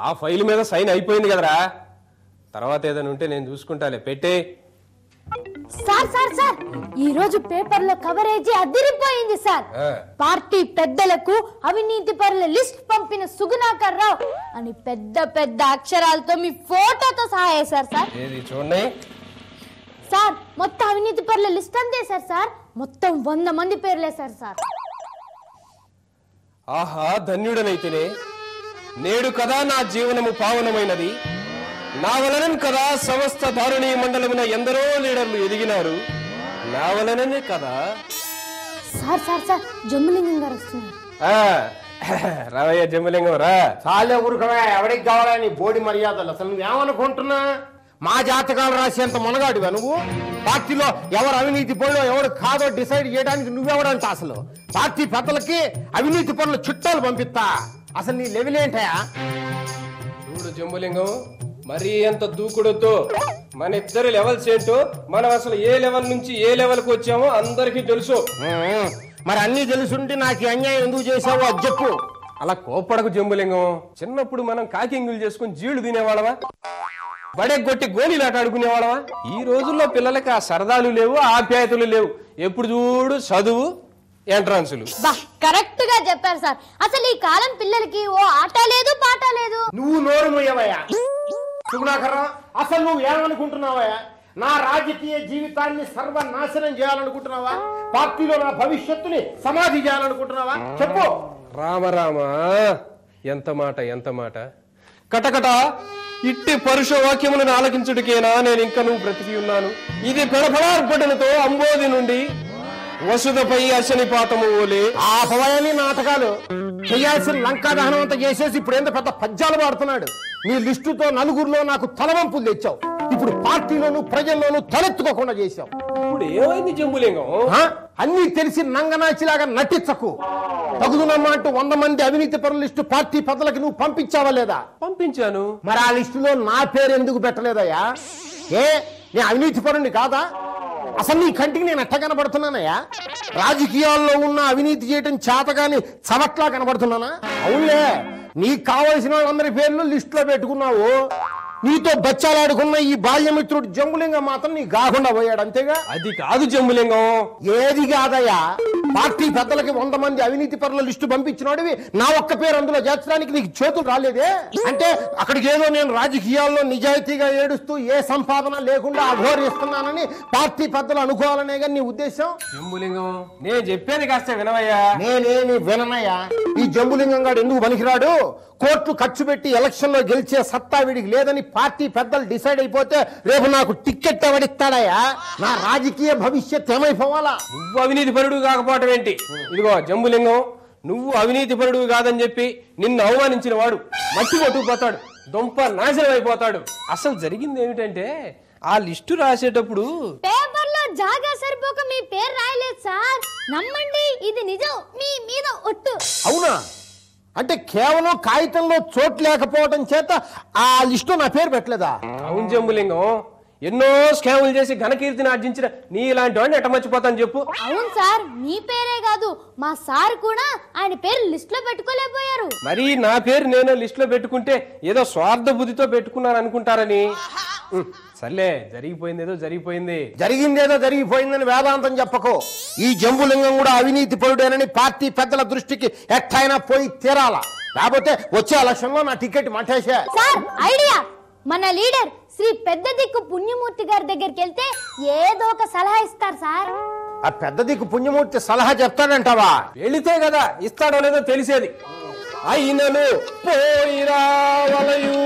ఆ ఫైల్ మీద సైన్ అయిపోయింది కదరా తర్వాత ఏదైనా ఉంటే నేను చూసుకుంటాలే పెట్టే సార్ సార్ సార్ ఈ రోజు పేపర్ లో కవరేజీ అదిరిపోయింది సార్ ఆ. పార్టీ పెద్దలకు అవినీతి పరుల లిస్ట్ పంపిన సుగుణాకర్ రావు అని పెద్ద పెద్ద అక్షరాలతో మీ ఫోటోతో సహా వేశారు సార్ ఏది చూడండి సార్ మొత్తం అవినీతి పరుల లిస్ట్ అంతే సార్ సార్ మొత్తం వంద మంది పేర్లు వేశారు సార్ ఆహా ధన్యుడనైతేనే నేడు కదా నా జీవనము పావనమైనది నా వలనను కదా సమస్త దారుణీ మండలమున ఎందరో లీడర్లు ఎదిగినారు నా వలననే కదా సార్ సార్ సార్ జమ్ములింగం గారు వస్తున్నారు ఆ, రావయ్య జమ్మలింగం రా చాలే ఊరుకవే ఎవడికి కావాలని బోడి మర్యాదలు అసలు నువ్వేమనుకుంటున్నా మా జాతకాలు రాసేంత మునగాడివా నువ్వు పార్టీలో ఎవరు అవినీతి పనులు ఎవరు కాదో డిసైడ్ చేయడానికి నువ్వెవడంట అసలు పార్టీ పెద్దలకి అవినీతి పనులు చుట్టాలు పంపిస్తా అసలు నీ లెవెల్ ఏంటయా చూడు జంబులింగం మరీ ఎంత దూకుడుతో మన ఇద్దరి లెవెల్స్ ఏంటో మనం అసలు ఏ లెవెల్ నుంచి ఏ లెవెల్కి వచ్చామో అందరికీ తెలుసు ఉమ్, మరి అన్నీ తెలుసుంటే నాకు ఈ అన్యాయం ఎందుకు చేసావో అది చెప్పు అలా కోపడకు జంబులింగం చిన్నప్పుడు మనం కాకింగులు చేసుకుని జీళ్లు తినేవాళ్ళమా బడే కొట్టి గోళీలాట ఆడుకునేవాళ్ళమా ఈ రోజుల్లో పిల్లలకి ఆ సరదాలు లేవు ఆప్యాయతలు లేవు ఎప్పుడు చూడు చదువు ఎంట్రాన్సులు బా కరెక్ట్ గా చెప్పారు సార్ అసలు ఈ కాలం పిల్లలకి ఓ ఆట లేదు పాట లేదు నువ్వు నోరు మూయవయ్యా సుగుణాకర్రావు అసలు నువ్వు ఏమనుకుంటున్నావయ్యా నా రాజకీయ జీవితాన్ని సర్వనాశనం చేయాలనుకుంటున్నావా పార్టీలో నా భవిష్యత్తుని సమాధి చేయాలనుకుంటున్నావా చెప్పు రామ రామ ఎంత మాట ఎంత మాట కటకట ఇట్టి పరుష వాక్యములను ఆలకించుడికేనా నేను ఇంకా నువ్వు బ్రతికి ఉన్నాను ఇది పెడపడార్పటనతో అంబోది నుండి వసుదపై అశనిపాతము ఓలే ఆ భయాన్ని నాటకాలు చేయాల్సిన లంకా దహనం అంతా చేసేసి ఇప్పుడు ఎంత పెద్ద పద్యాలు పాడుతున్నాడు నీ లిస్టుతో నలుగురిలో నాకు తలవంపులు తెచ్చావు ఇప్పుడు పార్టీలోను ప్రజల్లోనూ తలెత్తుకోకుండా చేశావు ఇప్పుడు ఏమైంది జంబులింగం ఆ? అన్నీ తెలిసి నంగనాచిలాగా నటించకు తగుదునమ్మా అంటూ వంద మంది అవినీతి పరుల లిస్టు పార్టీ పెద్దలకి నువ్వు పంపించావా లేదా పంపించాను మరి ఆ లిస్టులో నా పేరు ఎందుకు పెట్టలేదయ్యా ఏ నేను అవినీతి పరుణ్ణి కాదా అసలు నీ కంటికి నేను ఎట్ట కనబడుతున్నానయ్యా రాజకీయాల్లో ఉన్న అవినీతి చేయటం చేతగాని చవట్లా కనబడుతున్నానా అవునులే నీకు కావలసిన వాళ్ళందరి పేర్లు లిస్టులో పెట్టుకున్నావు నీతో బచ్చాలాడుకున్న ఈ బాల్యమిత్రుడు జంబులింగం మాత్రం నీ కాకుండా పోయాడు అంతేగా అది కాదు జంబులింగం ఏది కాదయ్యా పార్టీ పెద్దలకి వంద మంది అవినీతి పరుల లిస్టు పంపించినోడివి నా ఒక్క పేరు అందులో చేర్చడానికి నీకు చేతులు రాలేదే అంటే అక్కడికి ఏదో నేను రాజకీయాల్లో నిజాయితీగా ఏడుస్తూ ఏ సంపాదన లేకుండా అఘోరిస్తున్నానని పార్టీ పెద్దలు అనుకోవాలనే కానీ నీ ఉద్దేశం జంబులింగం నేను చెప్పేది కాస్త వినవయ్యా నేనేమి విననయ్యా ఈ జంబులింగం గాడు ఎందుకు పనికిరాడు కోర్టు ఖర్చు పెట్టి ఎలక్షన్ లో గెలిచే సత్తా వీడికి లేదని పార్టీ పెద్దలు డిసైడ్ అయిపోతే రేపు నాకు టిక్కెట్ ఎవడిస్తాడయ్యా నా రాజకీయ భవిష్యత్ ఏమైపోవాలా నువ్వు అవినీతి పరుడు కాకపోవటం ఏంటి ఇదిగో జంబులింగం నువ్వు అవినీతి పరుడు కాదని చెప్పి నిన్ను అవమానించిన వాడు మట్టి కొట్టుకుపోతాడు దుంప నాశనం అయిపోతాడు అసలు జరిగింది ఏమిటంటే ఆ లిస్టు రాసేటప్పుడు పేపర్ లో జాగా సరిపోక మీ పేరు రాయలేదు సార్ నమ్మండి ఇది నిజం మీ మీద ఒట్టు అవునా అంటే కేవలం కాగితంలో చోటు లేకపోవడం చేత ఆ లిస్టు నా పేరు పెట్టలేదా అవును జంబులింగం ఎన్నో స్కాములు చేసి ఘనకీర్తిని ఆర్జించిన నీ ఇలాంటి వాడిని ఎట్ట మర్చిపోతాను చెప్పు అవును సార్ మీ పేరే కాదు మా సార్ కూడా ఆయన పేరు లిస్ట్ లో పెట్టుకోలేకపోయారు మరి నా పేరు నేను లిస్ట్ లో పెట్టుకుంటే ఏదో స్వార్థ బుద్ధితో పెట్టుకున్నాను అనుకుంటారని ఉం, సర్లే జరిగిపోయింది ఏదో జరిగిపోయింది జరిగిందేదో జరిగిపోయిందని వేదాంతం చెప్పకు ఈ జంబులింగం కూడా అవినీతి పరుడేనని పార్టీ పెద్దల దృష్టికి ఎట్టయినా పోయి తీరాలా లేకపోతే వచ్చే ఎలక్షన్ లో నా టికెట్ మట్టేసే సార్ ఐడియా మన లీడర్ శ్రీ పెద్ద దిక్కు పుణ్యమూర్తి గారి దగ్గరికి వెళ్తే ఏదో ఒక సలహా ఇస్తారు సార్ ఆ పెద్ద దిక్కు పుణ్యమూర్తి సలహా చెప్తాడంటావా వెళితే కదా ఇస్తాడో లేదో తెలిసేది అయినను పోయిరా వలయు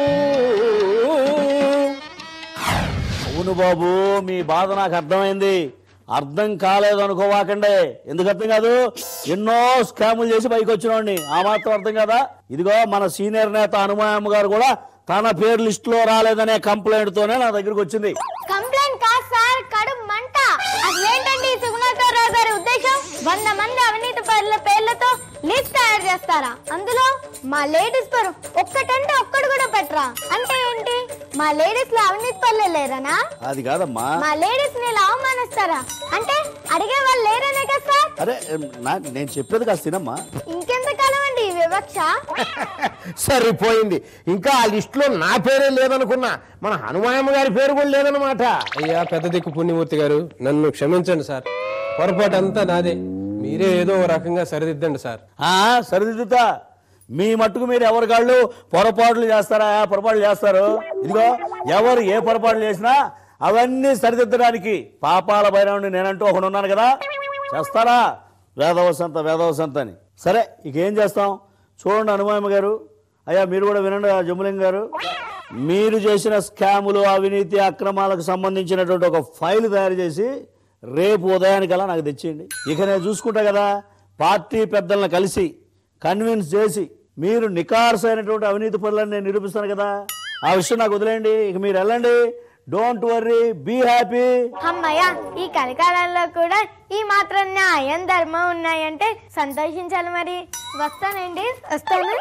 అవును బాబు మీ బాధ నాకు అర్థమైంది అర్థం కాలేదు అనుకోవాకండి ఎందుకు అర్థం కాదు ఎన్నో స్కాములు చేసి పైకి వచ్చినోడిని ఆ మాత్రం అర్థం కదా ఇదిగో మన సీనియర్ నేత హనుమాయమ్మ గారు కూడా తన పేరు లిస్ట్ లో రాలేదనే కంప్లైంట్ తోనే నా దగ్గరికి వచ్చింది కంప్లైంట్ కాదు సార్ కడుపు మంట అసలేంటండి ఈ సుగుణాకర్ రావు గారి ఉద్దేశం వంద మంది అవినీతి పరుల పేర్లతో లిస్ట్ తయారు చేస్తారా అందులో మా లేడీస్ పేరు ఒక్కటంటే ఒక్కడు కూడా పెట్టరా అంటే ఏంటి మా లేడీస్ లో అవినీతి పనులు లేరనా అది కాదమ్మా మా లేడీస్ ని ఇలా అవమానిస్తారా అంటే అడిగే వాళ్ళు లేరనే కదా సార్ అరే నాకు నేను చెప్పేది కాస్త తినమ్మా ఇంకెంతకాలం అండి ఈ వ్యవస్థ లక్ష సరిపోయింది ఇంకా ఆ లిస్టులో నా పేరే లేదనుకున్నా మన హనుమాయమ్మ గారి పేరు కూడా లేదనమాట అయ్యా పెద్ద దిక్కు పుణ్యమూర్తి గారు నన్ను క్షమించండి సార్ పొరపాటు అంతా నాదే మీరే ఏదో ఓ రకంగా సరిదిద్దండి సార్ ఆ, సరిదిద్దుతా మీ మట్టుకు మీరు ఎవరి కాళ్ళు పొరపాట్లు చేస్తారా పొరపాట్లు చేస్తారు ఇదిగో ఎవరు ఏ పొరపాట్లు చేసినా అవన్నీ సరిదిద్దడానికి పాపాల భైరవుని నేనంటూ ఒకడు ఉన్నాను కదా చేస్తారా వేదవసంత వేదవసంత అని సరే ఇక ఏం చేస్తాం చూడండి హనుమాయమ్మ గారు అయ్యా మీరు కూడా వినండి ఆ జమ్ములింగ గారు మీరు చేసిన స్కాములు అవినీతి అక్రమాలకు సంబంధించినటువంటి ఒక ఫైల్ తయారు చేసి రేపు ఉదయానికల్లా నాకు తెచ్చేయండి ఇక నేను చూసుకుంటా కదా పార్టీ పెద్దలను కలిసి కన్విన్స్ చేసి మీరు నికార్స్ అయినటువంటి అవినీతి పనులను నేను నిరూపిస్తాను కదా ఆ విషయం నాకు వదిలేయండి ఇక మీరు వెళ్ళండి డోంట్ వర్రీ బీ హ్యాపీ అమ్మయ్య ఈ కలికాలంలో కూడా ఈ మాత్రం న్యాయం ధర్మం ఉన్నాయంటే సంతోషించాలి మరి వస్తానండి వస్తాను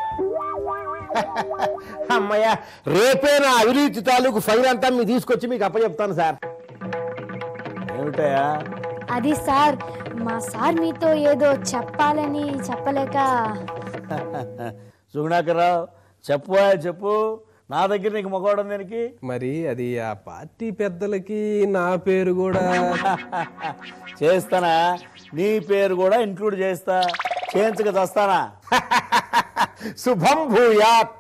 అమ్మయ్య రేపే నా అవినీతి తాలూకు ఫైల్ అంతా మీ తీసుకొచ్చి మీకు అప్పచెప్తాను సార్ ఏమిటయా అది సార్ మా సార్ మీతో ఏదో చెప్పాలని చెప్పలేక సుగుణాకర్రావు చెప్పు చెప్పు నా దగ్గర నీకు మొక్కవడం దేనికి మరి అది ఆ పార్టీ పెద్దలకి నా పేరు కూడా చేస్తానా నీ పేరు కూడా ఇంక్లూడ్ చేస్తా చేయించక చస్తానా శుభం భూయాత్